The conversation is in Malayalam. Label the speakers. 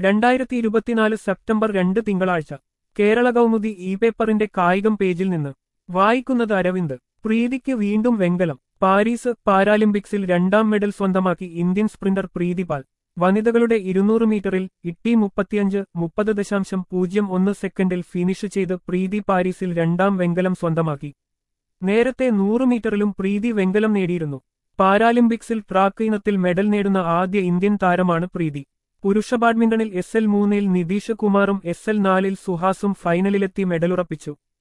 Speaker 1: രണ്ടായിരത്തി ഇരുപത്തിനാല് സെപ്റ്റംബർ രണ്ട് തിങ്കളാഴ്ച കേരള കൗമുദി ഇ പേപ്പറിന്റെ കായികം പേജിൽ നിന്ന് വായിക്കുന്നത് അരവിന്ദ് പ്രീതിക്ക് വീണ്ടും വെങ്കലം പാരീസ് പാരാലിമ്പിക്സിൽ രണ്ടാം മെഡൽ സ്വന്തമാക്കി ഇന്ത്യൻ സ്പ്രിന്റർ പ്രീതി പാൽ വനിതകളുടെ ഇരുന്നൂറ് മീറ്ററിൽ ഇട്ടി മുപ്പത്തിയഞ്ച് മുപ്പത് ദശാംശം പൂജ്യം ഒന്ന് സെക്കൻഡിൽ ഫിനിഷ് ചെയ്ത് പ്രീതി പാരീസിൽ രണ്ടാം വെങ്കലം സ്വന്തമാക്കി നേരത്തെ നൂറ് മീറ്ററിലും പ്രീതി വെങ്കലം നേടിയിരുന്നു പാരാലിമ്പിക്സിൽ ട്രാക്ക് ഇനത്തിൽ മെഡൽ നേടുന്ന ആദ്യ ഇന്ത്യൻ താരമാണ് പ്രീതി പുരുഷ ബാഡ്മിന്റണിൽ എസ് എൽ മൂന്നിൽ നിതീഷ് കുമാറും എസ് എൽ നാലിൽ സുഹാസും ഫൈനലിലെത്തി മെഡലുറപ്പിച്ചു